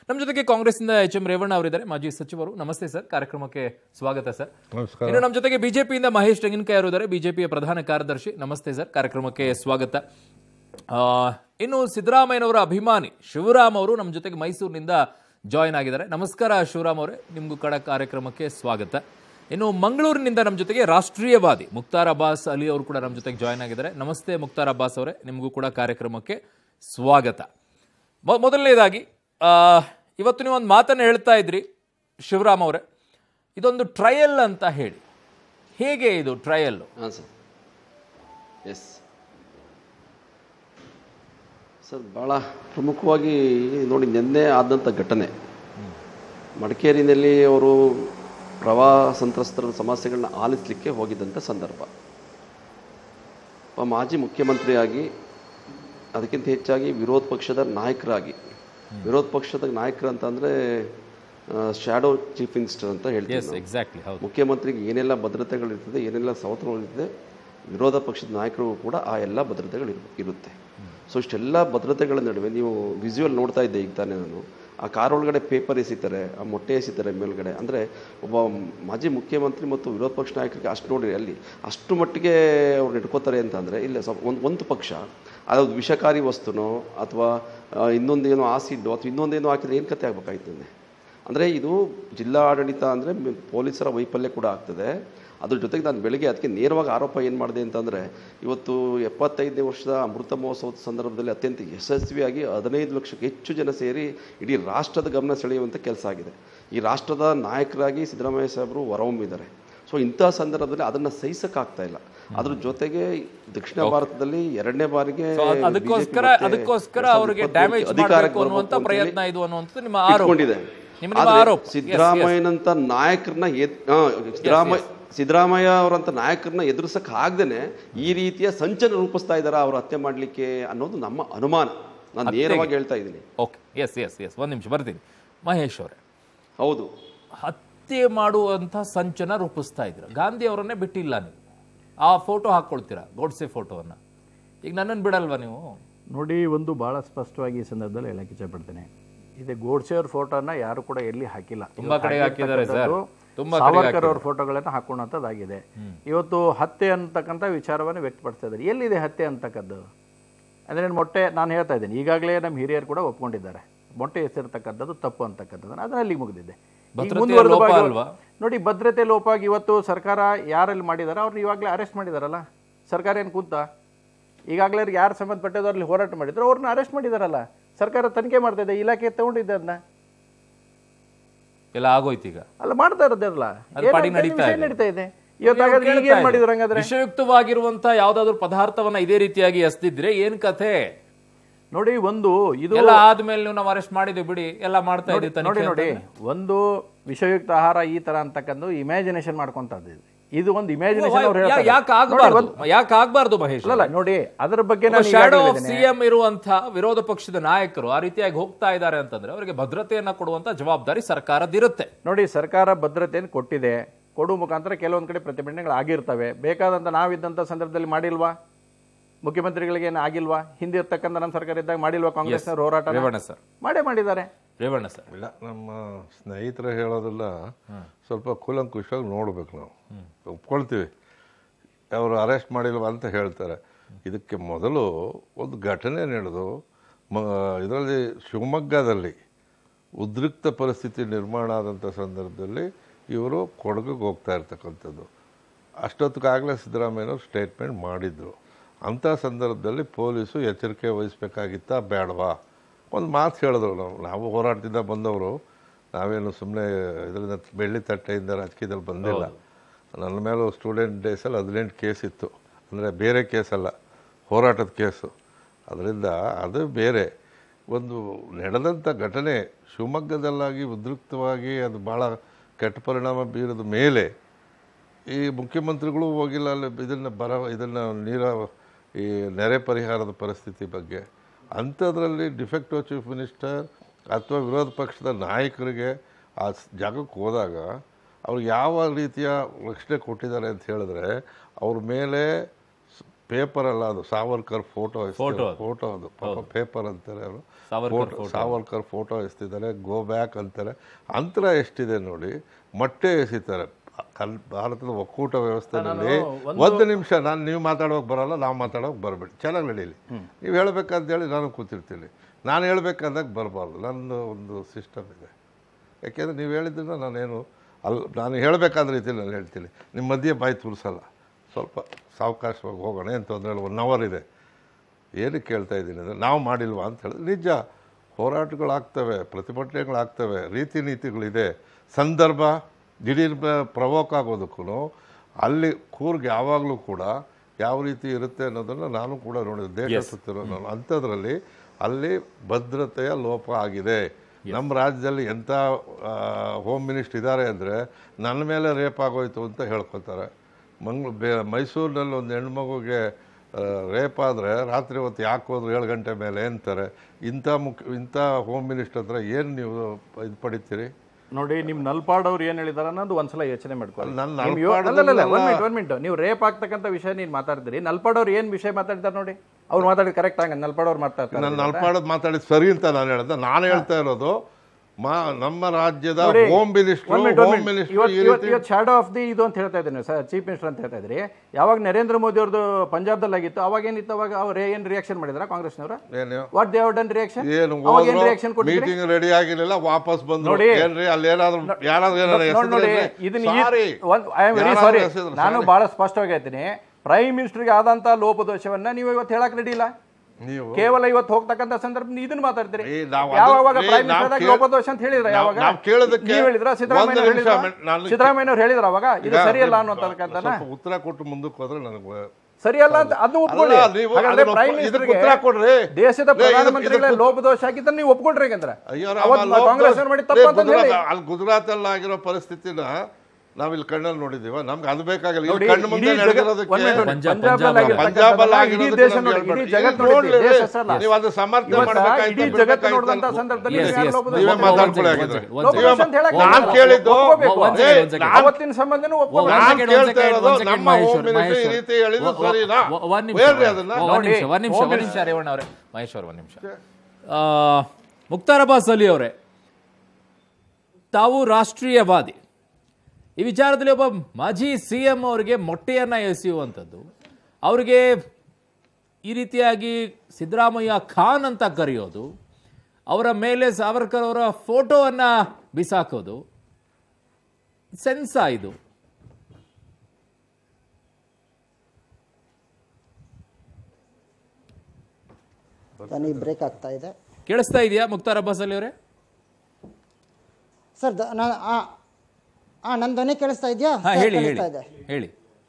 ನಮ್ಮ ಜೊತೆಗೆ ಕಾಂಗ್ರೆಸ್ನಿಂದ ಎಚ್ ಎಂ ರೇವಣ್ಣ ಅವರಿದ್ದಾರೆ ಮಾಜಿ ಸಚಿವರು ನಮಸ್ತೆ ಸರ್ ಕಾರ್ಯಕ್ರಮಕ್ಕೆ ಸ್ವಾಗತ ಸರ್ ನಮಸ್ಕಾರ ಇನ್ನು ನಮ್ಮ ಜೊತೆಗೆ ಬಿಜೆಪಿಯಿಂದ ಮಹೇಶ್ ತೆಂಗಿನಕಾಯಿ ಅವರು ಇದ್ದಾರೆ ಬಿಜೆಪಿಯ ಪ್ರಧಾನ ಕಾರ್ಯದರ್ಶಿ ನಮಸ್ತೆ ಸರ್ ಕಾರ್ಯಕ್ರಮಕ್ಕೆ ಸ್ವಾಗತ ಆ, ಇನ್ನು ಸಿದ್ದರಾಮಯ್ಯನವರ ಅಭಿಮಾನಿ ಶಿವರಾಮ್ ಅವರು ನಮ್ಮ ಜೊತೆಗೆ ಮೈಸೂರಿನಿಂದ ಜಾಯಿನ್ ಆಗಿದ್ದಾರೆ ನಮಸ್ಕಾರ ಶಿವರಾಮ್ ಅವರೇ ನಿಮಗೂ ಕಡ ಕಾರ್ಯಕ್ರಮಕ್ಕೆ ಸ್ವಾಗತ ಇನ್ನು ಮಂಗಳೂರಿನಿಂದ ನಮ್ಮ ಜೊತೆಗೆ ರಾಷ್ಟ್ರೀಯವಾದಿ ಮುಕ್ತಾರ್ ಅಬ್ಬಾಸ್ ಅಲಿ ಅವರು ಕೂಡ ನಮ್ಮ ಜೊತೆಗೆ ಜಾಯಿನ್ ಆಗಿದ್ದಾರೆ ನಮಸ್ತೆ ಮುಕ್ತಾರ್ ಅಬ್ಬಾಸ್ ಅವರೇ ನಿಮಗೂ ಕೂಡ ಕಾರ್ಯಕ್ರಮಕ್ಕೆ ಸ್ವಾಗತ ಮೊ- ಮೊದಲನೇದಾಗಿ ಆ, ಇವತ್ತು ನೀವು ಒಂದು ಮಾತನ್ನು ಹೇಳ್ತಾ ಇದ್ರಿ ಶಿವರಾಮ್ ಅವರೇ ಇದೊಂದು ಟ್ರಯಲ್ ಅಂತ ಹೇಳಿ ಹೇಗೆ ಇದು ಟ್ರಯಲ್ ಹಾಂ ಸರ್ ಎಸ್ ಸರ್ ಭಾಳ ಪ್ರಮುಖವಾಗಿ ನೋಡಿ ನಿನ್ನೆ ಆದಂಥ ಘಟನೆ ಮಡಿಕೇರಿನಲ್ಲಿ ಅವರು ಪ್ರವಾಹ ಸಂತ್ರಸ್ತರ ಸಮಸ್ಯೆಗಳನ್ನ ಆಲಿಸಲಿಕ್ಕೆ ಹೋಗಿದ್ದಂಥ ಸಂದರ್ಭ ಒಬ್ಬ ಮಾಜಿ ಮುಖ್ಯಮಂತ್ರಿಯಾಗಿ ಅದಕ್ಕಿಂತ ಹೆಚ್ಚಾಗಿ ವಿರೋಧ ಪಕ್ಷದ ನಾಯಕರಾಗಿ ವಿರೋಧ ಪಕ್ಷದ ನಾಯಕರು ಅಂತಂದರೆ ಶ್ಯಾಡೋ ಚೀಫ್ ಮಿನಿಸ್ಟರ್ ಅಂತ ಹೇಳ್ತೀವಿ ಎಸ್ ನಾವು. ಎಕ್ಸಾಕ್ಟ್ಲಿ ಹೌದು ಮುಖ್ಯಮಂತ್ರಿಗೆ ಏನೆಲ್ಲ ಭದ್ರತೆಗಳಿರ್ತದೆ ಏನೆಲ್ಲ ಸವತುಗಳಿರ್ತದೆ ವಿರೋಧ ಪಕ್ಷದ ನಾಯಕರಿಗೂ ಕೂಡ ಆ ಎಲ್ಲ ಭದ್ರತೆಗಳು ಇರು- ಇರುತ್ತೆ ಸೊ ಇಷ್ಟೆಲ್ಲ ಭದ್ರತೆಗಳ ನಡುವೆ ನೀವು ವಿಜುವಲ್ ನೋಡ್ತಾ ಇದ್ದೆ ಈಗ ತಾನೇ ನಾನು ಆ ಕಾರ್ ಒಳಗಡೆ ಪೇಪರ್ ಎಸಿತಾರೆ ಆ ಮೊಟ್ಟೆ ಎಸಿತಾರೆ ಮೇಲ್ಗಡೆ ಅಂದರೆ ಒಬ್ಬ ಮಾಜಿ ಮುಖ್ಯಮಂತ್ರಿ ಮತ್ತು ವಿರೋಧ ಪಕ್ಷ ನಾಯಕರಿಗೆ ಅಷ್ಟು ನೋಡಿ ಅಲ್ಲಿ ಅಷ್ಟು ಮಟ್ಟಿಗೆ ಅವ್ರು ಇಟ್ಕೋತಾರೆ ಅಂತ ಅಂದರೆ ಇಲ್ಲ ಸ್ವಲ್ಪ ಒಂದು ಒಂದು ಪಕ್ಷ ಅದು ವಿಷಕಾರಿ ವಸ್ತುನೋ ಅಥವಾ ಇನ್ನೊಂದೇನೋ ಆಸಿಡ್ಡು ಅಥವಾ ಇನ್ನೊಂದೇನೋ ಹಾಕಿದ್ರೆ ಏನು ಕತೆ ಆಗ್ಬೇಕಾಯ್ತು ನನಗೆ ಅಂದರೆ ಇದು ಜಿಲ್ಲಾ ಆಡಳಿತ ಅಂದರೆ ಪೊಲೀಸರ ವೈಫಲ್ಯ ಕೂಡ ಆಗ್ತದೆ ಅದ್ರ ಜೊತೆಗೆ ನಾನು ಬೆಳಗ್ಗೆ ಅದಕ್ಕೆ ನೇರವಾಗಿ ಆರೋಪ ಏನು ಮಾಡಿದೆ ಅಂತಂದರೆ ಇವತ್ತು ಎಪ್ಪತ್ತೈದನೇ ವರ್ಷದ ಅಮೃತ ಮಹೋತ್ಸವದ ಸಂದರ್ಭದಲ್ಲಿ ಅತ್ಯಂತ ಯಶಸ್ವಿಯಾಗಿ ಹದಿನೈದು ಲಕ್ಷಕ್ಕೆ ಹೆಚ್ಚು ಜನ ಸೇರಿ ಇಡೀ ರಾಷ್ಟ್ರದ ಗಮನ ಸೆಳೆಯುವಂಥ ಕೆಲಸ ಆಗಿದೆ ಈ ರಾಷ್ಟ್ರದ ನಾಯಕರಾಗಿ ಸಿದ್ದರಾಮಯ್ಯ ಸಾಹೇಬರು ಹೊರಹೊಮ್ಮಿದ್ದಾರೆ ಸೊ ಇಂಥ ಸಂದರ್ಭದಲ್ಲಿ ಅದನ್ನು ಸಹಿಸಕ್ಕಾಗ್ತಾ ಇಲ್ಲ ಅದ್ರ ಜೊತೆಗೆ ದಕ್ಷಿಣ ಭಾರತದಲ್ಲಿ ಎರಡನೇ ಬಾರಿಗೆ So, ಅದ್- ಅದಕ್ಕೋಸ್ಕರ BJP ಮತ್ತೆ ಅದಕ್ಕೋಸ್ಕರ ಎರಡ್ ಸಾವಿರದ ಅವರಿಗೆ ಇಪ್ಪತ್ಮೂರಕ್ಕೆ ಡ್ಯಾಮೇಜ್ ಅಧಿಕಾರಕ್ಕೆ ಮಾಡಬೇಕು ಅನ್ನುವಂತ ಬರ್ಬೇಕು ಅಂತ ಹೇಳಿ ಪ್ರಯತ್ನ ಇದು ಅನ್ನುವಂಥದ್ದು ನಿಮ್ಮ ಆರೋಪ ಇಟ್ಕೊಂಡಿದೆ ನಿಮ್ಮ ನಿಮ್ಮ ಆದ್ರೆ ಆರೋಪ Yes, yes. ಸಿದ್ದರಾಮಯ್ಯನಂತ ನಾಯಕರನ್ನ ಎದ್- ಆ, ಸಿದ್ದರಾಮಯ್ಯ ಸಿದ್ದರಾಮಯ್ಯ ಅವರಂತ ನಾಯಕರನ್ನ ಎದುರಿಸಕ್ ಆಗ್ದೇನೆ ಈ ರೀತಿಯ ಸಂಚನ ರೂಪಿಸ್ತಾ ಇದಾರ ಅವ್ರು ಹತ್ಯೆ ಮಾಡ್ಲಿಕ್ಕೆ ಅನ್ನೋದು ನಮ್ಮ ಅನುಮಾನ ನಾನು ನೇರವಾಗಿ ಹೇಳ್ತಾ ಇದ್ದೀನಿ ಓಕೆ ಎಸ್ ಎಸ್ ಎಸ್ ಒಂದು ನಿಮಿಷ ಬರ್ತೀನಿ ಮಹೇಶ್ ಅವರೇ ಹೌದು ಹತ್ಯೆ ಮಾಡುವಂಥ ಸಂಚನ ರೂಪಿಸ್ತಾ ಇದ್ದೀರ ಗಾಂಧಿ ಅವರನ್ನೇ ಬಿಟ್ಟಿಲ್ಲ ನೀವು ಆ ಫೋಟೋ ಹಾಕ್ಕೊಳ್ತೀರಾ ಗೋಡ್ಸೆ ಫೋಟೋವನ್ನು ಈಗ ನನ್ನನ್ನು ಬಿಡಲ್ವಾ ನೀವು ನೋಡಿ ಒಂದು ಭಾಳ ಸ್ಪಷ್ಟವಾಗಿ ಈ ಸಂದರ್ಭದಲ್ಲಿ ಹೇಳಕ್ಕೆ ಇಚ್ಛಪಡ್ತೇನೆ ಇದೆ ಗೋಡ್ಸೆ ಅವ್ರ ಫೋಟೋನ ಯಾರು ಕೂಡ ಎಲ್ಲಿ ಹಾಕಿಲ್ಲ ತುಂಬಾ ಕಡೆ ಹಾಕಿದ್ದಾರೆ ಸರ್. ತುಂಬಾ ಕಡೆ ಸಾವರ್ಕರ್ ಅವ್ರ ಫೋಟೋಗಳನ್ನ ಹಾಕೊಳ್ಳೋಂಥದ್ದಾಗಿದೆ ಇವತ್ತು ಹತ್ಯೆ ಅಂತಕ್ಕಂಥ ವಿಚಾರವನ್ನು ವ್ಯಕ್ತಪಡಿಸ್ತಾ ಇದ್ದಾರೆ ಎಲ್ಲಿದೆ ಹತ್ಯೆ ಅಂತಕ್ಕದ್ದು ಅಂದರೆ ಮೊಟ್ಟೆ ನಾನು ಹೇಳ್ತಾ ಇದ್ದೀನಿ ಈಗಾಗಲೇ ನಮ್ಮ ಹಿರಿಯರು ಕೂಡ ಒಪ್ಕೊಂಡಿದ್ದಾರೆ ಮೊಟ್ಟೆ ಎಸೆರ್ತಕ್ಕಂಥದ್ದು ತಪ್ಪು ಅಂತಕ್ಕಂಥದ್ದು ಅದು ಅಲ್ಲಿಗೆ ಮುಗಿದಿದೆ ಈಗ ಭದ್ರತೆಯ ಮುಂದುವರೆದ ಲೋಪ ಭಾಗ- ಅಲ್ವಾ? ನೋಡಿ ಭದ್ರತೆ ಲೋಪ ಆಗಿ ಇವತ್ತು ಸರ್ಕಾರ ಯಾರಲ್ಲಿ ಮಾಡಿದಾರೆ ಅವ್ರನ್ನ ಇವಾಗಲೇ ಅರೆಸ್ಟ್ ಮಾಡಿದಾರಲ್ಲ ಸರ್ಕಾರ ಏನು ಕೂತ ಈಗಾಗಲೇ ಯಾರು ಸಂಬಂಧಪಟ್ಟದವ್ರಲ್ಲಿ ಹೋರಾಟ ಮಾಡಿದ್ರು ಅವ್ರನ್ನ ಅರೆಸ್ಟ್ ಮಾಡಿದಾರಲ್ಲ ಸರ್ಕಾರ ತನಿಖೆ ಮಾಡ್ತಾ ಇದೆ ಇಲಾಖೆ ತಗೊಂಡಿದ್ದೆ ಅದನ್ನ ಎಲ್ಲ ಆಗೋಯ್ತು ಈಗ ಅಲ್ಲ ಮಾಡ್ತಾ ಇರೋದಲ್ಲ ಅದು ಪಾಡಿ ನಡೀತಾ ಇದೆ. ನಡೀತಾ ಇದೆ ಇವತ್ತು ಹಾಗಾದ್ರೆ ಈಗ ಏನ್ ಮಾಡಿದ್ರು ಹಂಗಾದ್ರೆ ವಿಷಯುಕ್ತವಾಗಿರುವಂತ ಯಾವ್ದಾದ್ರು ಪದಾರ್ಥವನ್ನ ಇದೇ ರೀತಿಯಾಗಿ ಎಸ್ದಿದ್ರೆ ಏನ್ ಕಥೆ ನೋಡಿ ಒಂದು ಇದು ಎಲ್ಲ ಆದ್ಮೇಲೆ ನೀವು ನಾವು ಅರೆಸ್ಟ್ ಮಾಡಿದ್ವಿ ಬಿಡಿ ಎಲ್ಲ ಮಾಡ್ತಾ ಇದ್ದೀವಿ ನೋಡಿ ತನಿಖೆ ನೋಡಿ ಒಂದು ವಿಷಯುಕ್ತ ಆಹಾರ ಈ ತರ ಅಂತಕ್ಕಂಥ ಇಮ್ಯಾಜಿನೇಷನ್ ಮಾಡ್ಕೊಂತದ್ದು ಇದು. ಇದು ಒಂದು ಇಮ್ಯಾಜಿನೇಷನ್ ಅವ್ರು ಹೇಳ್ತಾರೆ. ಯಾಕೆ ನೋಡಿ, ಆಗ್ಬಾರ್ದು ಒಂದು- ಯಾಕೆ ಆಗ್ಬಾರ್ದು ಮಹೇಶ್ ಅಲ್ಲಲ್ಲ ನೋಡಿ ಅದರ ಬಗ್ಗೆ ನಾನು ಶಾಡೋ ಈಗಾಗಲೇ ಆಫ್ ಹೇಳಿದ್ದೇನೆ. ಸಿಎಂ ಇರುವಂತ ವಿರೋಧ ಪಕ್ಷದ ನಾಯಕರು ಆ ರೀತಿಯಾಗಿ ಹೋಗ್ತಾ ಇದ್ದಾರೆ ಅಂತಂದ್ರೆ ಅವರಿಗೆ ಭದ್ರತೆಯನ್ನ ಕೊಡುವಂತ ಜವಾಬ್ದಾರಿ ಸರ್ಕಾರದಿರುತ್ತೆ ನೋಡಿ ಸರ್ಕಾರ ಭದ್ರತೆಯನ್ನು ಕೊಟ್ಟಿದೆ ಕೊಡುವ ಮುಖಾಂತರ ಕೆಲವೊಂದು ಕಡೆ ಪ್ರತಿಭಟನೆಗಳು ಆಗಿರ್ತವೆ ಬೇಕಾದಂತ ನಾವಿದ್ದಂಥ ಸಂದರ್ಭದಲ್ಲಿ ಮಾಡಿಲ್ವಾ ಮುಖ್ಯಮಂತ್ರಿಗಳಿಗೆ ಏನು ಆಗಿಲ್ವಾ ಹಿಂದೆ ಇರ್ತಕ್ಕಂಥ ನಮ್ಮ ಸರ್ಕಾರ ಇದ್ದಾಗ ಮಾಡಿಲ್ವಾ ಕಾಂಗ್ರೆಸ್ನವ್ರು ಹೋರಾಟ ರೇವಣ್ಣ ಸರ್ ಮಾಡೇ ಮಾಡಿದ್ದಾರೆ ರೇವಣ್ಣ ಸರ್ ಇಲ್ಲ ನಮ್ಮ ಸ್ನೇಹಿತರು ಹೇಳೋದೆಲ್ಲ ಸ್ವಲ್ಪ ಕೂಲಂಕುಷವಾಗಿ ನೋಡ್ಬೇಕು ನಾವು ಒಪ್ಕೊಳ್ತೀವಿ ಅವರು ಅರೆಸ್ಟ್ ಮಾಡಿಲ್ವ ಅಂತ ಹೇಳ್ತಾರೆ ಇದಕ್ಕೆ ಮೊದಲು ಒಂದು ಘಟನೆ ನಡೆದು ಮ ಇದರಲ್ಲಿ ಶಿವಮೊಗ್ಗದಲ್ಲಿ ಉದ್ರಿಕ್ತ ಪರಿಸ್ಥಿತಿ ನಿರ್ಮಾಣ ಆದಂಥ ಸಂದರ್ಭದಲ್ಲಿ ಇವರು ಕೊಡಗಿಗೆ ಹೋಗ್ತಾ ಇರ್ತಕ್ಕಂಥದ್ದು ಅಷ್ಟೊತ್ತಿಗಾಗಲೇ ಸಿದ್ದರಾಮಯ್ಯನವರು ಸ್ಟೇಟ್ಮೆಂಟ್ ಮಾಡಿದರು ಅಂಥ ಸಂದರ್ಭದಲ್ಲಿ ಪೊಲೀಸು ಎಚ್ಚರಿಕೆ ವಹಿಸ್ಬೇಕಾಗಿತ್ತಾ ಬೇಡವಾ ಒಂದು ಮಾತು ಹೇಳಿದ್ರು ನಾವು ನಾವು ಹೋರಾಟದಿಂದ ಬಂದವರು ನಾವೇನು ಸುಮ್ಮನೆ ಇದರಿಂದ ಬೆಳ್ಳಿ ತಟ್ಟೆಯಿಂದ ರಾಜಕೀಯದಲ್ಲಿ ಬಂದಿಲ್ಲ ನನ್ನ ಮೇಲೂ ಸ್ಟೂಡೆಂಟ್ ಡೇಸಲ್ಲಿ ಹದಿನೆಂಟು ಕೇಸ್ ಇತ್ತು ಅಂದರೆ ಬೇರೆ ಕೇಸಲ್ಲ ಹೋರಾಟದ ಕೇಸು ಅದರಿಂದ ಅದು ಬೇರೆ ಒಂದು ನಡೆದಂಥ ಘಟನೆ ಶಿವಮೊಗ್ಗದಲ್ಲಾಗಿ ಉದ್ರಿಕ್ತವಾಗಿ ಅದು ಭಾಳ ಕೆಟ್ಟ ಪರಿಣಾಮ ಬೀರಿದ ಮೇಲೆ ಈ ಮುಖ್ಯಮಂತ್ರಿಗಳು ಹೋಗಿಲ್ಲ ಅಲ್ಲಿ ಇದನ್ನು ಬರ ಇದನ್ನು ನೀರ ಈ ನೆರೆ ಪರಿಹಾರದ ಪರಿಸ್ಥಿತಿ ಬಗ್ಗೆ ಅಂಥದ್ರಲ್ಲಿ ಡಿಫೆಕ್ಟಿವ್ ಚೀಫ್ ಮಿನಿಸ್ಟರ್ ಅಥವಾ ವಿರೋಧ ಪಕ್ಷದ ನಾಯಕರಿಗೆ ಆ ಸ್- ಜಾಗಕ್ಕೆ ಹೋದಾಗ ಅವ್ರು ಯಾವ ರೀತಿಯ ರಕ್ಷಣೆ ಕೊಟ್ಟಿದ್ದಾರೆ ಅಂತ ಹೇಳಿದ್ರೆ ಅವ್ರ ಮೇಲೆ ಸ್- ಪೇಪರ್ ಅಲ್ಲ ಅದು ಸಾವರ್ಕರ್ ಫೋಟೋ Photo ಅದು. ಫೋಟೋ ಅದು ಪಾಪ ಪೇಪರ್ ಅಂತಾರೆ ಅವರು ಸಾವರ್ಕರ್ ಫೋಟೋ ಸಾವರ್ಕರ್ ಫೋಟೋ ಎಸ್ತಿದ್ದಾರೆ ಗೋ ಬ್ಯಾಕ್ ಅಂತಾರೆ ಅಂತರ ಎಷ್ಟಿದೆ ನೋಡಿ ಮೊಟ್ಟೆ ಎಸಿತಾರೆ ಕಲ್ ಭಾರತದ ಒಕ್ಕೂಟ ವ್ಯವಸ್ಥೆಯಲ್ಲಿ ಒಂದು ನಿಮಿಷ ನಾನು ನೀವು ಮಾತಾಡೋಕೆ ಬರಲ್ಲ ನಾವು ಮಾತಾಡೋಕೆ ಬರಬೇಡಿ ಚೆನ್ನಾಗಿ ನಡೀಲಿ ನೀವು ಹೇಳ್ಬೇಕಂತ ಹೇಳಿ ನಾನು ಕೂತಿರ್ತೀನಿ ನಾನು ಹೇಳ್ಬೇಕಂದಾಗ ಬರಬಾರ್ದು ನನ್ನ ಒಂದು ಸಿಸ್ಟಮ್ ಇದೆ ಯಾಕೆಂದರೆ ನೀವು ಹೇಳಿದ್ದನ್ನು ನಾನೇನು ಅಲ್ಲಿ ನಾನು ಹೇಳಬೇಕಾದ ರೀತಿಯಲ್ಲಿ ನಾನು ಹೇಳ್ತೀನಿ ನಿಮ್ಮ ಮಧ್ಯೆ ಬಾಯಿ ತುರ್ಸಲ್ಲ ಸ್ವಲ್ಪ ಸಾವಕಾಶವಾಗಿ ಹೋಗೋಣ ಏನು ತೊಂದರೆ ಇಲ್ಲ ಒನ್ ಅವರ್ ಇದೆ ಏನಕ್ಕೆ ಕೇಳ್ತಾ ಇದ್ದೀನಿ ಅಂದರೆ ನಾವು ಮಾಡಿಲ್ವಾ ಅಂತ ಹೇಳಿದ್ರೆ ನಿಜ ಹೋರಾಟಗಳಾಗ್ತವೆ ಪ್ರತಿಭಟನೆಗಳಾಗ್ತವೆ ರೀತಿ ನೀತಿಗಳಿದೆ ಸಂದರ್ಭ ದಿಢೀರ್ ಪ್ರವೋಕ್ ಆಗೋದಕ್ಕೂ ಅಲ್ಲಿ ಕೂರ್ಗ್ ಯಾವಾಗಲೂ ಕೂಡ ಯಾವ ರೀತಿ ಇರುತ್ತೆ ಅನ್ನೋದನ್ನು ನಾನು ಕೂಡ ನೋಡಿದೆ ದೇಶ ಸುತ್ತಿರೋ ನಾನು ಅಂಥದ್ರಲ್ಲಿ ಅಲ್ಲಿ ಭದ್ರತೆಯ ಲೋಪ ಆಗಿದೆ ನಮ್ಮ ರಾಜ್ಯದಲ್ಲಿ ಎಂಥ ಹೋಮ್ ಮಿನಿಸ್ಟರ್ ಇದ್ದಾರೆ ಅಂದರೆ ನನ್ನ ಮೇಲೆ ರೇಪ್ ಆಗೋಯ್ತು ಅಂತ ಹೇಳ್ಕೊತಾರೆ ಮಂಗ್ ಬೇ ಮೈಸೂರಿನಲ್ಲಿ ಒಂದು ಹೆಣ್ಮಗುಗೆ ರೇಪ್ ಆದರೆ ರಾತ್ರಿ ಹೊತ್ತು ಯಾಕೆ ಹೋದ್ರು ಏಳು ಗಂಟೆ ಮೇಲೆ ಅಂತಾರೆ ಇಂಥ ಮುಖ್ಯ ಇಂಥ ಹೋಮ್ ಮಿನಿಸ್ಟರ್ ಹತ್ರ ಏನು ನೀವು ಇದು ಪಡಿತೀರಿ ನೋಡಿ ನಿಮ್ ನಲ್ಪಾಡ್ ಅವ್ರು ಏನ್ ಹೇಳಿದಾರ ಅನ್ನೋದು ಒಂದ್ಸಲ ಯೋಚನೆ ಮಾಡ್ಕೊಳ್ಳಿ ನನ್ನ ನಿಮ್ ಯೋ- ನಲ್ಪಾಡ್ ಅಲ್ಲ, ಅಲ್ಲ, ಅಲ್ಲ, ಅದನ್ನೆಲ್ಲ- ಒಂದ್ ಮಿನಿಟ್ ಒಂದ್ ಮಿನಿಟ್ ನೀವು ರೇಪ್ ಆಗ್ತಕ್ಕಂಥ ವಿಷಯ ನೀನ್ ಮಾತಾಡಿದ್ರಿ ನಲ್ಪಾಡ್ ಅವ್ರು ಏನ್ ವಿಷಯ ಮಾತಾಡಿದಾರೆ ನೋಡಿ ಅವ್ರು ಮಾತಾಡಿ ಕರೆಕ್ಟ್ ಹಂಗ ನಲ್ಪಾಡ್ ಅವ್ರು ಮಾತಾಡ್ತಾರೆ ನಾನು ನಲ್ಪಾಡೋದು ಮಾತಾಡಿದ್ ಸರಿ ಅಂತ ನಾನು ಹೇಳ್ದೆ ನಾನು ಹೇಳ್ತಾ ಇರೋದು ಮಾ ನಮ್ಮ ರಾಜ್ಯದ ನೋಡಿ, ಹೋಮ್ ಮಿನಿಸ್ಟರ್ ಒಂದ್ minute, ಒಂದ್ ಹೋಮ್ minute. ಮಿನಿಸ್ಟರ್ ಇವತ್ತು- ಈ ಇವತ್ತು ರೀತಿ ಇವತ್ತು ಶಾಡೋ ಆಫ್ ದಿ ಇದು ಅಂತ ಹೇಳ್ತಾ ಇದ್ದೀನಿ ಸರ್ ಚೀಫ್ ಮಿನಿಸ್ಟರ್ ಅಂತ ಹೇಳ್ತಾ ಇದ್ರಿ ಯಾವಾಗ ನರೇಂದ್ರ ಮೋದಿ ಅವ್ರದ್ದು ಪಂಜಾಬ್ದಲ್ಲಿ ಆಗಿತ್ತು ಅವಾಗ ಏನಿತ್ತು ಅವಾಗ ಅವ್ರು ಏನ್ ರಿಯಾಕ್ಷನ್ ಮಾಡಿದ್ರ ಕಾಂಗ್ರೆಸ್ನವರು ಏನು what they have done reaction ಏನು ಅವಾಗ ಏನ್ ರಿಯಾಕ್ಷನ್ ಕೊಟ್ಟಿದ್ರಿ ಮೀಟಿಂಗ್ ರೆಡಿ ಆಗಿರಲಿಲ್ಲ ವಾಪಸ್ ಬಂದ್ರು ನೋಡಿ. ಏನ್ರಿ ಅಲ್ಲಿ ಏನಾದ್ರು ಯಾರಾದ್ರೂ ಏನಾದ್ರು ನೋಡಿ ನೋಡಿ ಹೆಸರಿದ್ರೆ ಇದನ್ನ ಸಾರಿ ಐ ಆಮ್ ವೆರಿ ಯಾರಾದ್ರೂ ಸಾರಿ ಹೆಸರಿದ್ರೆ ನಾನು ಸಾರಿ. ಬಹಳ ಸ್ಪಷ್ಟವಾಗಿ ಹೇಳ್ತೀನಿ ಪ್ರೈಮ್ ಮಿನಿಸ್ಟರ್ಗೆ ಆದಂತ ಲೋಪದೋಷವನ್ನ ನೀವು ಇವತ್ತು ಹೇಳಕ್ ನಡೀಲ್ಲ ನೀವು ಕೇವಲ ಇವತ್ತು ಹೋಗ್ತಕ್ಕಂಥ ಸಂದರ್ಭ ಇದನ್ನ ಮಾತಾಡ್ತೀರಿ ಏ, ನಾವು ಅದು- ಯಾವಾಗ ಏ, ಪ್ರೈಮ್ ನಾವು ಮಿನಿಸ್ಟರ್ ಕೇಳ್- ಲೋಪದೋಷ ಅಂತ ಹೇಳಿದ್ರ ನಾವು- ಯಾವಾಗ ನಾವು ಕೇಳೋದಕ್ಕೆ ನೀವು ಹೇಳಿದ್ರ ಸಿದ್ದರಾಮಯ್ಯ ಒಂದು ನಿಮಿಷ ಹೇಳಿದ್ರ ನಾನು- ಸಿದ್ದರಾಮಯ್ಯ ಅವ್ರು ಹೇಳಿದ್ರ ಅವಾಗ ಇದು ಈಗ ಸರಿಯಲ್ಲ ಅನ್ನೋತಕ್ಕಂತ ಸ್ವಲ್ಪ ಉತ್ತರ ಕೊಟ್ಟು ಮುಂದಕ್ಕೆ ಹೋದ್ರೆ ನನಗೆ ಸರಿಯಲ್ಲ ಅಂತ ಅದನ್ನ ಒಪ್ಕೊಳ್ಳಿ ಅಲ್ಲ, ನೀವು ಹಾಗಾದ್ರೆ ಅದನ್ನ ಪ್ರೈಮ್ ಒಪ್ಪ- ಇದಕ್ಕೆ ಮಿನಿಸ್ಟರ್ಗೆ ಉತ್ತರ ಕೊಡ್ರಿ. ದೇಶದ ಲೇ, ಇದಕ್ಕೆ- ಪ್ರಧಾನಮಂತ್ರಿಗಳೇ ಇದಕ್ಕೆ- ಲೋಪದೋಷ ಆಗಿದ್ದನ್ನ ನೀವು ಒಪ್ಕೊಳ್ರಿ ಯಾಕಂದ್ರೆ ಅಯ್ಯೋ ಅವತ್ತು ರಾಮ, ಕಾಂಗ್ರೆಸ್ ಅವ್ರು ಮಾಡಿ ತಪ್ಪು ಲೇ, ಅಂತ ಹೇಳಿ ಗುಜರಾತ್- ಅಲ್ಲಿ ಗುಜರಾತ್ ಅಲ್ಲಿ ಆಗಿರೋ ಪರಿಸ್ಥಿತಿನ ನಾವಿಲ್ಲಿ ಕಣ್ಣಲ್ಲಿ ನೋಡಿದೀವ ನಮ್ಗೆ ಅದು ಬೇಕಾಗಿಲ್ಲ ನೋಡಿ, ಇಲ್ಲಿ ಕಣ್ಣು ಮುಂದೆ ಇಡೀ ಜಗ- ನಡೆದಿರೋದಕ್ಕೆ ಒಂದ್ minute, ಪಂಜಾಬ್- ಪಂಜಾಬಲ್ಲಿ ಪಂಜಾಬ್ ಪಂಜಾಬ್ ಆಗಿರ್ತಕ್ಕಂಥದ್ದನ್ನ ಇಡೀ ದೇಶ ನೋಡಿ ಇಡೀ ಜಗತ್ತು ನೋಡಿದೆ, ದೇಶ ಅಲ್ಲ. ನೀವು ಅದು ಸಮರ್ಥನೆ ಇವತ್ತ ಮಾಡ್ಬೇಕಾಯ್ತು, ಇಡೀ ಜಗತ್ತು ಬಿಡ್ಬೇಕಾಯ್ತು ನೋಡಿದಂತ ಅಂತ. ಸಂದರ್ಭದಲ್ಲಿ Yes, ನೀವು ಯಾರು yes. ಲೋಪದೋಷ ನೀವೇ ಒಪ್ಕೊಳ್ಳಿ? ಮಾತಾಡ್ಕೊಳ್ಳಿ ಒಂದ್ ಹಾಗಿದ್ರೆ. second, ಒಂದ್ ಲೋಪದೋಷ ಅಂತ ಹೇಳಕ್ ನಾನ್ ಆಗಲ್ಲ. ಕೇಳಿದ್ದು ಒಪ್ಕೋಬೇಕು. ಒಂದ್ second, ಒಂದ್ ಏ, second. ನಾನ್- ಅವತ್ತಿನ ಸಂಬಂಧನೂ ಒಪ್ಕೋಬೇಕು. ನಾನ್ ಒಂದ್ second, ಒಂದ್ ಕೇಳ್ತಾ second, ಇರೋದು ಒಂದ್ second, ನಮ್ಮ ಮಹೇಶ್ ಹೋಮ್ ಅವ್ರೆ, ಮಿನಿಸ್ಟರ್ ಈ ಮಹೇಶ್ ರೀತಿ ಹೇಳಿದ್ದು ಅವ್ರೆ. ಸರಿನಾ? ಒ- ಒ- ಒಂದ್ ನಿಮಿಷ, ಹೇಳ್ರಿ ಅದನ್ನ. ಒ- ಒಂದ್ ನಿಮಿಷ, ಒಂದ್ ನಿಮಿಷ, ಹೋಮ್ ಒಂದ್ ನಿಮಿಷ ರೇವಣ್ಣ ಅವರೇ ಮಹೇಶ್ ಅವ್ರೆ, ಒಂದ್ ನಿಮಿಷ ಆ, ಮುಕ್ತಾರ್ ಅಬ್ಬಾಸ್ ಅಲಿ ಅವರೇ ತಾವು ರಾಷ್ಟ್ರೀಯವಾದಿ ಈ ವಿಚಾರದಲ್ಲಿ ಒಬ್ಬ ಮಾಜಿ ಸಿ ಎಂ ಅವರಿಗೆ ಮೊಟ್ಟೆಯನ್ನ ಎಸೆಯುವಂಥದ್ದು ಅವರಿಗೆ ಈ ರೀತಿಯಾಗಿ ಸಿದ್ದರಾಮಯ್ಯ ಖಾನ್ ಅಂತ ಕರೆಯೋದು ಅವರ ಮೇಲೆ ಸಾವರ್ಕರ್ ಅವರ ಫೋಟೋವನ್ನ ಬಿಸಾಕೋದು ಸೆನ್ಸಾ ಇದು ಧ್ವನಿ ಬ್ರೇಕ್ ಆಗ್ತಾ ಇದೆ ಕೇಳಿಸ್ತಾ ಇದೆಯಾ ಮುಕ್ತಾರ್ ಅಬ್ಬಾಸ್ ಅಲಿ ಅವರೇ ಸರ್ ದ- ನಾ- ಆ ಆ, ನನ್ನ ಧ್ವನಿ ಕೇಳಿಸ್ತಾ ಇದೆಯಾ ಹಾ ಸರ್, ಹೇಳಿ ಹೇಳಿ ಕೇಳಿಸ್ತಾ ಇದೆ ಹೇಳಿ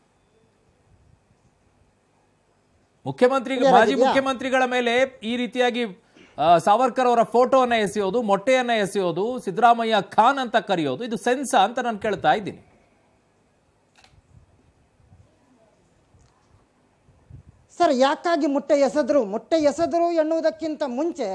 ಮುಖ್ಯಮಂತ್ರಿ Clear ಮಾಜಿ ಆಗಿದ್ಯಾ? ಮುಖ್ಯಮಂತ್ರಿಗಳ ಮೇಲೆ ಈ ರೀತಿಯಾಗಿ ಆ, ಸಾವರ್ಕರ್ ಅವರ ಫೋಟೋವನ್ನ ಎಸೆಯೋದು ಮೊಟ್ಟೆಯನ್ನ ಎಸೆಯೋದು ಸಿದ್ದರಾಮಯ್ಯ ಖಾನ್ ಅಂತ ಕರೆಯೋದು ಇದು ಸೆನ್ಸಾ ಅಂತ ನಾನು ಕೇಳ್ತಾ ಇದ್ದೀನಿ ಸರ್ ಯಾಕಾಗಿ ಮುಟ್ಟೆ ಎಸೆದ್ರು ಮುಟ್ಟೆ ಎಸೆದ್ರು ಎನ್ನುವುದಕ್ಕಿಂತ ಮುಂಚೆ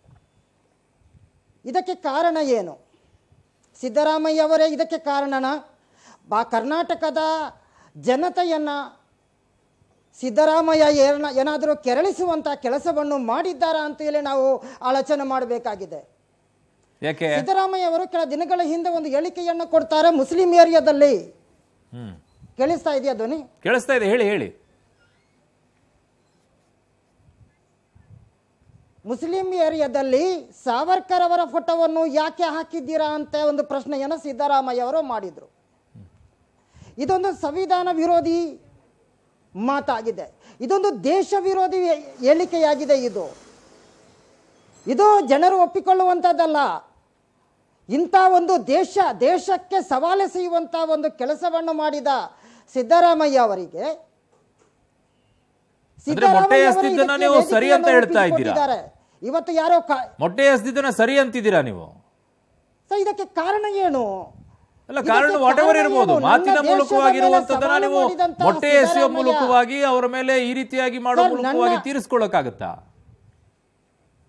ಇದಕ್ಕೆ ಕಾರಣ ಏನು ಸಿದ್ದರಾಮಯ್ಯ ಅವರೇ ಇದಕ್ಕೆ ಕಾರಣನ ಬಾ ಕರ್ನಾಟಕದ ಜನತೆಯನ್ನು ಸಿದ್ದರಾಮಯ್ಯ ಏನ ಏನಾದರೂ ಕೆರಳಿಸುವಂಥ ಕೆಲಸವನ್ನು ಮಾಡಿದ್ದಾರಾ ಅಂತ ಹೇಳಿ ನಾವು ಆಲೋಚನೆ ಮಾಡಬೇಕಾಗಿದೆ ಯಾಕೆ ಸಿದ್ದರಾಮಯ್ಯ ಅವರು ಕೆಲ ದಿನಗಳ ಹಿಂದೆ ಒಂದು ಹೇಳಿಕೆಯನ್ನು ಕೊಡ್ತಾರೆ ಮುಸ್ಲಿಂ ಏರಿಯಾದಲ್ಲಿ ಹ್ಮ್ ಕೇಳಿಸ್ತಾ ಇದೆಯಾ ಧ್ವನಿ ಕೇಳಿಸ್ತಾ ಇದೆ ಹೇಳಿ ಹೇಳಿ ಮುಸ್ಲಿಂ ಏರಿಯಾದಲ್ಲಿ ಸಾವರ್ಕರ್ ಅವರ ಫೋಟೋವನ್ನು ಯಾಕೆ ಹಾಕಿದ್ದೀರಾ ಅಂತ ಒಂದು ಪ್ರಶ್ನೆಯನ್ನು ಸಿದ್ದರಾಮಯ್ಯ ಅವರು ಮಾಡಿದರು ಇದೊಂದು ಸಂವಿಧಾನ ವಿರೋಧಿ ಮಾತಾಗಿದೆ ಇದೊಂದು ದೇಶ ವಿರೋಧಿ ಹೇ- ಹೇಳಿಕೆಯಾಗಿದೆ ಇದು ಇದು ಜನರು ಒಪ್ಪಿಕೊಳ್ಳುವಂಥದ್ದಲ್ಲ ಇಂಥ ಒಂದು ದೇಶ ದೇಶಕ್ಕೆ ಸವಾಲೆಸೆಯುವಂಥ ಒಂದು ಕೆಲಸವನ್ನು ಮಾಡಿದ ಸಿದ್ದರಾಮಯ್ಯ ಅವರಿಗೆ ಅಂದ್ರೆ ಮೊಟ್ಟೆ ಸಿದ್ದರಾಮಯ್ಯ ಅವರು ಎಸೆದಿದ್ದನ್ನ ಇದಕ್ಕೆ ನೀವು ಸರಿ ಅಂತ ವೇದಿಕೆಯನ್ನು ಹೇಳ್ತಾ ಇದ್ದೀರಾ? ಒಪ್ಪಿಸಿಕೊಟ್ಟಿದ್ದಾರೆ. ಇವತ್ತು ಯಾರೋ ಕಾ- ಮೊಟ್ಟೆ ಎಸೆದಿದ್ದನ್ನ ಸರಿ ಅಂತಿದ್ದೀರಾ ನೀವು ಸರ್, ಇದಕ್ಕೆ ಕಾರಣ ಏನು ಅಲ್ಲ ಇದಕ್ಕೆ ಕಾರಣ ವಾಟ್ ಎವರ್ ಕಾರಣ ಇರ್ಬೋದು ಏನು? ಮಾತಿನ ನನ್ನ ದೇಶದ ಮೂಲಕವಾಗಿರುವಂತದ್ದನ್ನ ಮೇಲೆ ನೀವು ಸವಾಲು ಮಾಡಿದಂತಹ ಮೊಟ್ಟೆ ಎಸೆಯುವ ಸಿದ್ದರಾಮಯ್ಯ- ಮೂಲಕವಾಗಿ ಅವರ ಮೇಲೆ ಈ ರೀತಿಯಾಗಿ ಮಾಡೋ ಸರ್, ನನ್ನ- ಮೂಲಕವಾಗಿ ತೀರಿಸ್ಕೊಳ್ಳೋಕ್ಕಾಗತ್ತಾ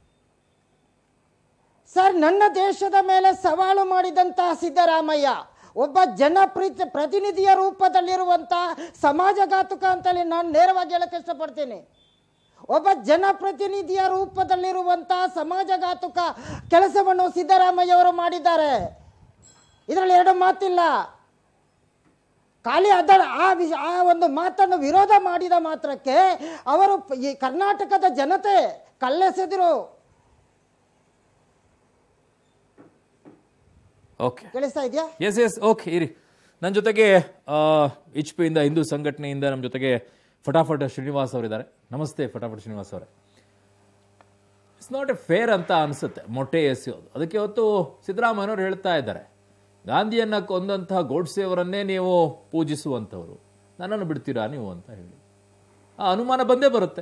ಸರ್ ನನ್ನ ದೇಶದ ಮೇಲೆ ಸವಾಲು ಮಾಡಿದಂತಹ ಸಿದ್ದರಾಮಯ್ಯ ಒಬ್ಬ ಜನಪ್ರೀತಿ ಪ್ರತಿನಿಧಿಯ ರೂಪದಲ್ಲಿರುವಂಥ ಸಮಾಜಘಾತುಕ ಅಂತೇಳಿ ನಾನು ನೇರವಾಗಿ ಹೇಳಕ್ಕೆ ಇಷ್ಟಪಡ್ತೀನಿ ಒಬ್ಬ ಜನಪ್ರತಿನಿಧಿಯ ರೂಪದಲ್ಲಿರುವಂಥ ಸಮಾಜಘಾತುಕ ಕೆಲಸವನ್ನು ಸಿದ್ದರಾಮಯ್ಯವರು ಮಾಡಿದ್ದಾರೆ ಇದರಲ್ಲಿ ಎರಡು ಮಾತಿಲ್ಲ ಖಾಲಿ ಅದ ಆ ವಿಷ ಆ ಒಂದು ಮಾತನ್ನು ವಿರೋಧ ಮಾಡಿದ ಮಾತ್ರಕ್ಕೆ ಅವರು ಪ- ಈ ಕರ್ನಾಟಕದ ಜನತೆ ಕಲ್ಲೆಸೆದಿರು ಓಕೆ ಕೇಳಿಸ್ತಾ ಇದೆಯಾ ಎಸ್ ಎಸ್ ಓಕೆ ಇರಿ ನನ್ನ ಜೊತೆಗೆ ಎಚ್ ಪಿ ಇಂದ ಹಿಂದೂ ಸಂಘಟನೆಯಿಂದ ನಮ್ಮ ಜೊತೆಗೆ ಫಟಾಫಟ್ ಶ್ರೀನಿವಾಸ್ ಅವರಿದ್ದಾರೆ ನಮಸ್ತೆ ಫಟಾಫಟ್ ಶ್ರೀನಿವಾಸ್ ಅವರೇ ಇಟ್ಸ್ ನಾಟ್ ಎ ಫೇರ್ ಅಂತ ಅನಿಸುತ್ತೆ ಮೊಟ್ಟೆ ಎಸೆಯೋದು ಅದಕ್ಕೆ ಇವತ್ತು ಸಿದ್ದರಾಮಯ್ಯನವರು ಹೇಳ್ತಾ ಇದ್ದಾರೆ ಗಾಂಧಿಯನ್ನ ಕೊಂದಂತಹ ಗೋಡ್ಸೆ ಅವರನ್ನೇ ನೀವು ಪೂಜಿಸುವಂಥವ್ರು ನನ್ನನ್ನು ಬಿಡ್ತೀರಾ ನೀವು ಅಂತ ಹೇಳಿ ಆ ಅನುಮಾನ ಬಂದೇ ಬರುತ್ತೆ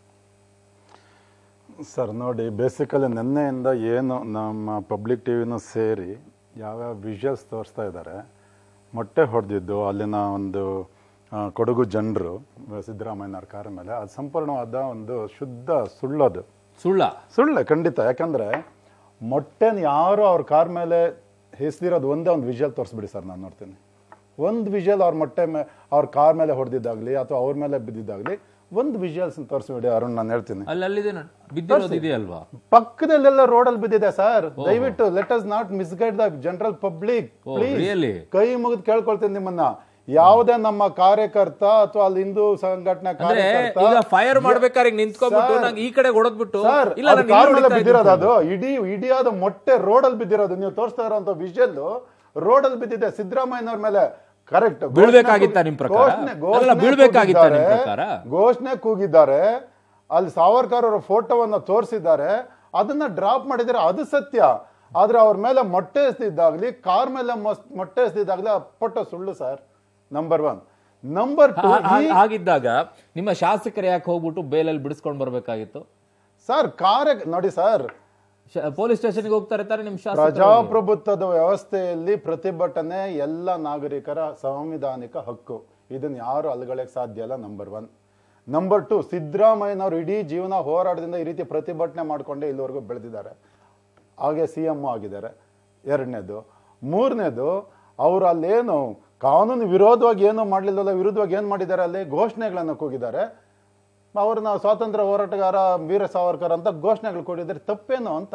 ಸರ್ ನೋಡಿ ಬೇಸಿಕಲಿ ನಿನ್ನೆಯಿಂದ ಏನು ನಮ್ಮ ಪಬ್ಲಿಕ್ ಟಿ ವಿನೂ ಸೇರಿ ಯಾವ್ಯಾವ ವಿಷುವಲ್ಸ್ ತೋರಿಸ್ತಾ ಇದ್ದಾರೆ ಮೊಟ್ಟೆ ಹೊಡೆದಿದ್ದು ಅಲ್ಲಿನ ಒಂದು ಆ, ಕೊಡಗು ಜನರು ಸಿದ್ದರಾಮಯ್ಯನವ್ರ ಕಾರ್ ಮೇಲೆ ಅದು ಸಂಪೂರ್ಣವಾದ ಒಂದು ಶುದ್ಧ ಸುಳ್ಳದು ಸುಳ್ಳ ಸುಳ್ಳೆ ಖಂಡಿತ ಯಾಕಂದ್ರೆ ಮೊಟ್ಟೆನ ಯಾರು ಅವ್ರ ಕಾರ್ ಮೇಲೆ ಹೆಸ್ದಿರೋದು ಒಂದೇ ಒಂದು ವಿಜುವಲ್ ತೋರಿಸ್ಬಿಡಿ ಸರ್ ನಾನು ನೋಡ್ತೀನಿ ಒಂದು ವಿಜುವಲ್ ಅವ್ರ ಮೊಟ್ಟೆ ಮೇ ಅವ್ರ ಕಾರ್ ಮೇಲೆ ಹೊಡೆದಿದ್ದಾಗಲಿ ಅಥವಾ ಅವ್ರ ಮೇಲೆ ಬಿದ್ದಿದ್ದಾಗಲಿ ಒಂದು ವಿಜುವಲ್ಸ್ ತೋರಿಸ್ಬಿಡಿ ಅರುಣ್ ನಾನು ಹೇಳ್ತೀನಿ ಅಲ್ಲಿ ಅಲ್ಲಿದೆ ನೋಡಿ ಬಿದ್ದಿರೋದು ಇದೆಯಲ್ವಾ ಪಕ್ಕದಲ್ಲೆಲ್ಲ ರೋಡಲ್ಲಿ ಬಿದ್ದಿದೆ ಸರ್ ದಯವಿಟ್ಟು let us not misguide the general public really? ಕೈ ಮುಗಿದು ಕೇಳ್ಕೊಳ್ತೀನಿ ನಿಮ್ಮನ್ನ ಯಾವುದೇ ನಮ್ಮ ಕಾರ್ಯಕರ್ತ ಅಥವಾ ಅಲ್ಲಿ ಹಿಂದೂ ಸಂಘಟನೆ ಅಂದ್ರೆ ಈಗ ಫೈರ್ ಮಾಡ್ಬೇಕಾದ್ರೆ ಹಿಂಗ್ ನಿಂತ್ಕೊಂಡ್ಬಿಟ್ಟು ನಂಗೆ ಈ ಕಡೆ ಹೊಡೆದ್ಬಿಟ್ಟು ಸರ್ ಇಲ್ಲ ಅದು ನಾನು ಕಾರ್ ಇಲ್ಲಿ ಮೇಲೆ ಹೊಡಿತಾ ಬಿದ್ದಿರೋದು ಇದ್ದೀನಿ. ಅದು ಇಡೀ ಇಡಿಯಾದ ಮೊಟ್ಟೆ ರೋಡಲ್ಲಿ ಬಿದ್ದಿರೋದು ನೀವು ತೋರಿಸ್ತಾ ಇರೋಂಥ ವಿಷಲ್ ರೋಡಲ್ಲಿ ಬಿದ್ದಿದೆ ಸಿದ್ದರಾಮಯ್ಯನವ್ರ ಮೇಲೆ ಕರೆಕ್ಟ್ ಬೀಳ್ಬೇಕಾಗಿತ್ತಾ ನಿಮ್ ಪ್ರಕಾರ? ಅಲ್ಲ, ಬೀಳ್ಬೇಕಾಗಿತ್ತಾ ನಿಮ್ ಪ್ರಕಾರ? ಘೋಷಣೆ ಕೂಗಿದ್ದಾರೆ ಅಲ್ಲಿ ಸಾವರ್ಕರ್ ಅವರ ಫೋಟೋವನ್ನ ತೋರಿಸಿದ್ದಾರೆ ಅದನ್ನ ಡ್ರಾಪ್ ಮಾಡಿದ್ರೆ ಅದು ಸತ್ಯ ಆದ್ರೆ ಅವ್ರ ಮೇಲೆ ಮೊಟ್ಟೆ ಎಸ್ದಿದ್ದಾಗ್ಲಿ ಕಾರ್ ಮೇಲೆ ಮೊಸ್- ಮೊಟ್ಟೆ ಎಸ್ದಿದ್ದಾಗ್ಲಿ ಅಪ್ಪಟ್ಟ ಸುಳ್ಳು sir number one number two ಹಾ- ಹಾ- ಹಾಗಿದ್ದಾಗ ನಿಮ್ಮ ಶಾಸಕರು ಯಾಕೆ ಹೋಗ್ಬಿಟ್ಟು ಬೇಲಲ್ಲಿ ಬಿಡಿಸ್ಕೊಂಡು ಬರ್ಬೇಕಾಗಿತ್ತು ಸರ್ ಕಾರ್ಯ ನೋಡಿ ಸರ್ ಪೊಲೀಸ್ ಸ್ಟೇಷನ್ಗೆ ಹೋಗ್ತಾರೆ ತಾನೆ ನಿಮ್ ಶಾಸಕರು ಪ್ರಜಾಪ್ರಭುತ್ವದ ವ್ಯವಸ್ಥೆಯಲ್ಲಿ ಪ್ರತಿಭಟನೆ ಎಲ್ಲ ನಾಗರಿಕರ ಸಾಂವಿಧಾನಿಕ ಹಕ್ಕು ಇದನ್ನ ಯಾರು ಅಲ್ಗಳಕ್ಕೆ ಸಾಧ್ಯ ಇಲ್ಲ ನಂಬರ್ ಒನ್ ನಂಬರ್ ಟು ಸಿದ್ದರಾಮಯ್ಯನವರು ಇಡೀ ಜೀವನ ಹೋರಾಟದಿಂದ ಈ ರೀತಿ ಪ್ರತಿಭಟನೆ ಮಾಡಿಕೊಂಡೇ ಇಲ್ಲಿವರೆಗೂ ಬೆಳೆದಿದ್ದಾರೆ ಹಾಗೆ ಸಿ ಎಂ ಆಗಿದ್ದಾರೆ ಎರಡನೇದು ಮೂರನೇದು ಅವರು ಅಲ್ಲೇನು ಕಾನೂನು ವಿರೋಧವಾಗಿ ಏನು ಮಾಡಲಿಲ್ಲಲ್ಲ ವಿರುದ್ಧವಾಗಿ ಏನು ಮಾಡಿದ್ದಾರೆ ಅಲ್ಲಿ ಘೋಷಣೆಗಳನ್ನು ಕೂಗಿದ್ದಾರೆ ಅವ್ರನ್ನ ಸ್ವಾತಂತ್ರ್ಯ ಹೋರಾಟಗಾರ ವೀರ ಸಾವರ್ಕರ್ ಅಂತ ಘೋಷಣೆಗಳು ಕೊಟ್ಟಿದ್ದಾರೆ ತಪ್ಪೇನು ಅಂತ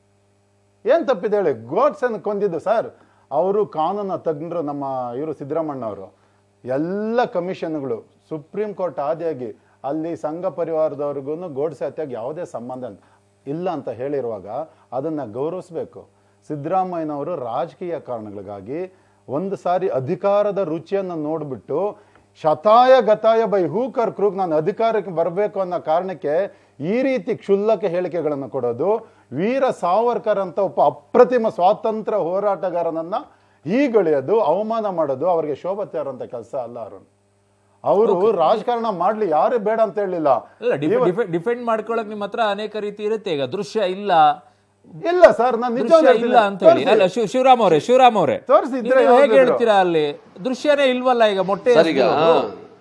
ಏನ್ ತಪ್ಪಿದೆ ಹೇಳಿ ಗೋಡ್ಸನ್ ಕೊಂದಿದ್ದು ಸರ್ ಅವರು ಕಾನೂನು ತಜ್ಞರು ನಮ್ಮ ಇವರು ಸಿದ್ದರಾಮಣ್ಣವರು ಎಲ್ಲ ಕಮಿಷನ್ಗಳು ಸುಪ್ರೀಂ ಕೋರ್ಟ್ ಆದಿಯಾಗಿ ಅಲ್ಲಿ ಸಂಘ ಪರಿವಾರದವ್ರಿಗೂ ಗೋಡ್ಸೆ ಹತ್ಯೆಗೆ ಯಾವುದೇ ಸಂಬಂಧ ಇಲ್ಲ ಅಂತ ಹೇಳಿರುವಾಗ ಅದನ್ನ ಗೌರವಿಸ್ಬೇಕು ಸಿದ್ದರಾಮಯ್ಯನವರು ರಾಜಕೀಯ ಕಾರಣಗಳಿಗಾಗಿ ಒಂದು ಸಾರಿ ಅಧಿಕಾರದ ರುಚಿಯನ್ನು ನೋಡ್ಬಿಟ್ಟು ಶತಾಯ ಗತಾಯ ಬೈ ಹೂಕರ್ ಕ್ರೂಕ್ ನಾನು ಅಧಿಕಾರಕ್ಕೆ ಬರಬೇಕು ಅನ್ನೋ ಕಾರಣಕ್ಕೆ ಈ ರೀತಿ ಕ್ಷುಲ್ಲಕ ಹೇಳಿಕೆಗಳನ್ನು ಕೊಡೋದು ವೀರ ಸಾವರ್ಕರ್ ಅಂತ ಒಬ್ಬ ಅಪ್ರತಿಮ ಸ್ವಾತಂತ್ರ್ಯ ಹೋರಾಟಗಾರನನ್ನ ಹೀಗಳೆಯೋದು ಅವಮಾನ ಮಾಡೋದು ಅವರಿಗೆ ಶೋಭೆ ತೇರಂತ ಕೆಲಸ ಅಲ್ಲ ಅರುಣ್ ಅವರು ರಾಜಕಾರಣ ಮಾಡ್ಲಿ ಯಾರು ಬೇಡ ಅಂತ ಹೇಳಿಲ್ಲ ಅಲ್ಲ ಡಿಫೆಂಡ್ ಮಾಡ್ಕೊಳಕ್ ನಿಮ್ಮ ಹತ್ರ ಅನೇಕ ರೀತಿ ಇರುತ್ತೆ ಈಗ ದೃಶ್ಯ ಇಲ್ಲ ಇಲ್ಲ ಸರ್ ನಾನು ನಿಜ ದೃಶ್ಯ ಇಲ್ಲ ಅಂತ ಹೇಳಿ ಅಲ್ಲ ಶಿವ- ಶಿವರಾಮ್ ಅವರೇ ಶಿವರಾಮ್ ಅವರೇ ತೋರ್ಸಿ, ಇದ್ರೆ ನೀವು ಹೇಗೆ ಯಾವ್ದಾದ್ರು. ಹೇಳ್ತೀರಾ ಅಲ್ಲಿ ದೃಶ್ಯನೇ ಇಲ್ವಲ್ಲ ಈಗ ಮೊಟ್ಟೆ ಸರ್ ಈಗ ಎಸೆಯೋದು.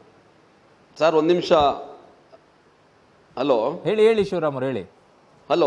ಸರ್ ಒಂದು ನಿಮಿಷ ಹಲೋ ಹೇಳಿ ಹೇಳಿ ಶಿವರಾಮ್ ಅವ್ರು ಹೇಳಿ ಹಲೋ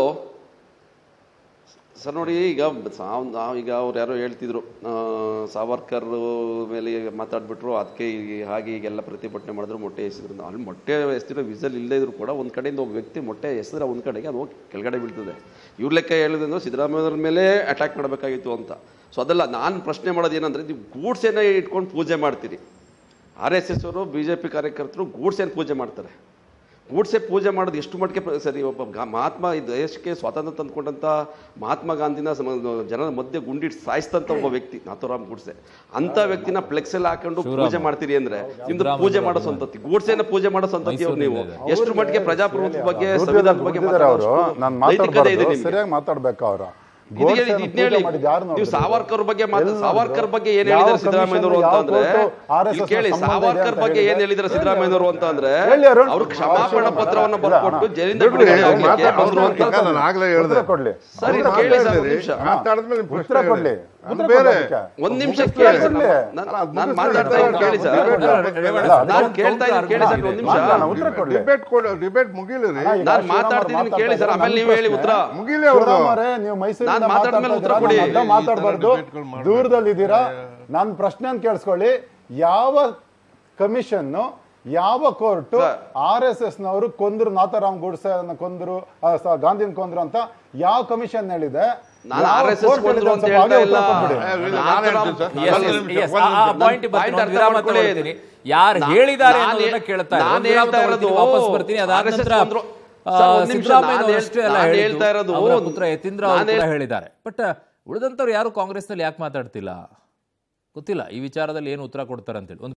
ಸರ್ ನೋಡಿ ಈಗ ಸಾವ್ ನಾವು ಈಗ ಅವ್ರು ಯಾರೋ ಹೇಳ್ತಿದ್ರು ಆ, ಸಾವರ್ಕರ್ ಮೇಲೆ ಮಾತಾಡ್ಬಿಟ್ರು ಅದಕ್ಕೆ ಹಾಗೆ ಈಗೆಲ್ಲ ಪ್ರತಿಭಟನೆ ಮಾಡಿದ್ರು ಮೊಟ್ಟೆ ಎಸೆದ್ರು ಅಲ್ಲಿ ಮೊಟ್ಟೆ ಎಸೆದಿರೋ ವಿಸಲ್ ಇಲ್ಲದೇ ಇದ್ರು ಕೂಡ ಒಂದು ಕಡೆಯಿಂದ ಒಬ್ಬ ವ್ಯಕ್ತಿ ಮೊಟ್ಟೆ ಎಸೆದ್ರೆ ಒಂದು ಕಡೆಗೆ ಅದು ಹೋಗಿ ಕೆಳಗಡೆ ಬೀಳ್ತದೆ ಇವ್ರ ಲೆಕ್ಕ ಹೇಳಿದ್ರೆ ಸಿದ್ದರಾಮಯ್ಯವ್ರ ಮೇಲೆ ಅಟ್ಯಾಕ್ ಮಾಡಬೇಕಾಗಿತ್ತು ಅಂತ ಸೊ ಅದಲ್ಲ ನಾನು ಪ್ರಶ್ನೆ ಮಾಡೋದು ಏನಂದ್ರೆ ನೀವು ಗೂಡ್ಸೇನೆ ಇಟ್ಕೊಂಡು ಪೂಜೆ ಮಾಡ್ತೀರಿ ಆರ್ ಎಸ್ ಎಸ್ ಅವರು ಬಿ ಜೆ ಪಿ ಕಾರ್ಯಕರ್ತರು ಗೂಡ್ಸೇನೆ ಪೂಜೆ ಮಾಡ್ತಾರೆ ಗೂಡ್ಸೆ ಪೂಜೆ ಮಾಡೋದು ಎಷ್ಟು ಮಟ್ಟಿಗೆ ಪ್ರ- ಸರಿ ಒಬ್ಬ ಗಾ- ಮಹಾತ್ಮ ಈ ದೇಶಕ್ಕೆ ಸ್ವಾತಂತ್ರ್ಯ ತಂದುಕೊಂಡಂಥ ಮಹಾತ್ಮ ಗಾಂಧಿನ ಸಮ ಜನರ ಮಧ್ಯೆ ಗುಂಡಿಟ್ಟು ಸಾಯಿಸಿದಂಥ ಒಬ್ಬ ವ್ಯಕ್ತಿ ನಾಥೂರಾಮ್ ಗೂಡ್ಸೆ ಅಂತ ವ್ಯಕ್ತಿನ ಫ್ಲೆಕ್ಸ್ ಎಲ್ಲ ಹಾಕೊಂಡು ಪೂಜೆ ಮಾಡ್ತೀರಿ ಅಂದ್ರೆ ನಿಮ್ದು ಪೂಜೆ ಮಾಡೋ ಸಂತತಿ ಗೂಡ್ಸೆನ ಪೂಜೆ ಮಾಡೋ ಸಂತತಿ ಅವ್ರು ನೀವು ಎಷ್ಟು ಮಟ್ಟಿಗೆ ಪ್ರಜಾಪ್ರಭುತ್ವ ಬಗ್ಗೆ ಸಂವಿಧಾನದ ಬಗ್ಗೆ ಅವರು ನಾನು ನೈತಿಕತೆ ಇದೆ ಮಾತಾಡಬಾರ್ದು ನಿಮ್ಗೆ. ಸರಿಯಾಗಿ ಮಾತಾಡ್ಬೇಕು ಅವರು ಇದು ಹೇಳಿ, ಇದ್ನ ಹೇಳಿ. ನೀವು ಸಾವರ್ಕರ್ ಬಗ್ಗೆ ಮಾತಾ ಸಾವರ್ಕರ್ ಬಗ್ಗೆ ಏನ್ ಹೇಳಿದಾರೆ ಸಿದ್ದರಾಮಯ್ಯನವರು ಅಂತ ಅಂದ್ರೆ ಇಲ್ಲಿ ಕೇಳಿ ಸಾವರ್ಕರ್ ಬಗ್ಗೆ ಏನ್ ಹೇಳಿದಾರೆ ಸಿದ್ದರಾಮಯ್ಯನವರು ಅಂತ ಅಂದ್ರೆ ಹೇಳಿ ಅರುಣ್. ಅವ್ರು ಕ್ಷಮಾಪಣಾ ಪತ್ರವನ್ನ ಬರ್ಕೊಟ್ಟು ಜೈಲಿಂದ ಬಿಡ್ರಿ, ಬಿಡುಗಡೆ ಆಗ್ಲಿಕ್ಕೆ ಮಾತಾಡ್ತಾರೆ ಬಂದ್ರು ಅಂತ ನಾನು ಆಗ್ಲೇ ಹೇಳ್ದೆ ಕೊಡ್ಲಿ ಸರಿ ಅವ್ರು ಕೇಳಿ ಸರ್ ಒಂದ್ ಮಾತಾಡ್ಲಿ. ನಿಮಿಷ ಮಾತಾಡಿದ್ಮೇಲೆ ನಿಮ್ ಉತ್ತರ ಪ್ರಶ್ನೆ ಕೊಡ್ಲಿ ಹೇಳಿ. ಉತ್ತರ ಬೇರೆ. ಕೊಡು ಅದಕ್ಕೆ. ಒಂದ್ ನಿಮಿಷ ಮುಗಿಸ್ಲಿ. ಕೇಳಿ ಸರ್ ಮುಗಿಸ್ಲಿ. ನಾನು- ಅಲ್ಲ, ಅದು ನಾನು ಮುಗಿಸ್ಲಿ. ಮಾತಾಡ್ತಾ ಇದ್ದೀನಿ ಕೇಳಿ ಸರ್ ಅಲ್ಲ, ನಾನು ಅದಕ್ಕೆ ಕೇಳ್ತಾ ಇದ್ದೀನಿ ಕೇಳಿ ಸರ್ ಒಂದ್ ನಿಮಿಷ ಮಾತಾಡೋಣ, ಉತ್ತರ ಕೊಡ್ಲಿ. ಡಿಬೇಟ್ ಕೊಡ ಡಿಬೇಟ್ ಮುಗಿಲಿ ರೀ ಅಲ್ಲ, ಈಗ ನಾನು ಶಿವರಾಮ್ ಮಾತಾಡ್ತಿದ್ದೀನಿ ಮಾತಾಡ್ತಾ ಕೇಳಿ ಸರ್ ಇದ್ದಾರೆ. ಆಮೇಲೆ ನೀವು ಹೇಳಿ ಉತ್ತರ ಮುಗಿಲಿ ಅವ್ರದ್ದು ಶಿವರಾಮ್ ಅವರೇ, ನೀವು ಮೈಸೂರಿಂದ ನಾನು ಮಾತಾಡ್ಮೇಲೆ ಮಾತಾಡ್ತಾ ಉತ್ತರ ಇದ್ದೀರಾ, ಕೊಡಿ. ನಾನು ಅಡ್ಡ ಮಾತಾಡ್ಬಾರ್ದು ಈ ತರ debateಗಳು ಮಾಡ್ಬೇಡಿ. ದೂರದಲ್ಲಿದ್ದೀರಾ ನನ್ನ ಪ್ರಶ್ನೆ ಕೇಳಿಸ್ಕೊಳ್ಳಿ ಯಾವ ಕಮಿಷನ್ ಯಾವ ಕೋರ್ಟ್ ಆರ್ ಎಸ್ ಎಸ್ ನವರು ಕೊಂದ್ರು ನಾಥರಾಮ್ ಗೋಡ್ಸೆ ಕೊಂದ್ರು ಆ, ಸ- ಗಾಂಧಿನ ಕೊಂದ್ರು ಅಂತ ಯಾವ ಕಮಿಷನ್ ಹೇಳಿದೆ ನಾನು ಯಾವ RSS court ಕೊಂದ್ರು ಹೇಳಿದೆ ಅಂತ ಸ್ವಲ್ಪ ಹಾಗೆ ಹೇಳ್ತಾ ಉತ್ತರ ಇಲ್ಲ. ಕೊಟ್ಬಿಡಿ. ಏ, ಇಲ್ಲ, ನಾನು ನಾನು ಹೇಳ್ತೀನಿ ಸರ್. ಹೇಳ್ತೀನಿ. Yes, ಒಂದು yes, ನಿಮಿಷ, yes. ಒಂದು ಆ- ಆ ನಿಮಿಷ. point ಬರ್ತೀನಿ. ಪಾಯಿಂಟ್ ಒಂದು ವಿರಾಮ ಅರ್ಥ ಮಾಡ್ಕೊಳ್ಳಿ. ತಗೊಳ್ತೀನಿ. ಯಾರು ನಾ- ಹೇಳಿದ್ದಾರೆ ನಾನು ಅನ್ನೋದನ್ನ ಹೇ- ಕೇಳ್ತಾ ಇರೋದು. ನಾನು ಒಂದು ವಿರಾಮ ಹೇಳ್ತಾ ತಗೊಳ್ತೀನಿ, ಇರೋದು ವಾಪಸ್ ಬರ್ತೀನಿ ಅದಾದ RSS ನಂತರ ಕೊಂದ್ರು. ಆ, ಸರ್, ಒಂದ್ ನಿಮಿಷ, ಸಿದ್ದರಾಮಯ್ಯ ನಾನು ಅಷ್ಟೇ ಎಲ್ಲ ನಾನು ಹೇಳಿದ್ದು. ಹೇಳ್ತಾ ಇರೋದು ಅವರ ಪುತ್ರ ಯತೀಂದ್ರ ಅವರು ನಾನು ಕೂಡ ಹೇಳ್- ಹೇಳಿದ್ದಾರೆ ಬಟ್ ಉಳಿದಂತವ್ರು ಯಾರು ಕಾಂಗ್ರೆಸ್ನಲ್ಲಿ ಯಾಕೆ ಮಾತಾಡ್ತಿಲ್ಲ ಗೊತ್ತಿಲ್ಲ ಈ ವಿಚಾರದಲ್ಲಿ ಏನು ಉತ್ತರ ಕೊಡ್ತಾರೆ ಅಂತೇಳಿ ಒಂದು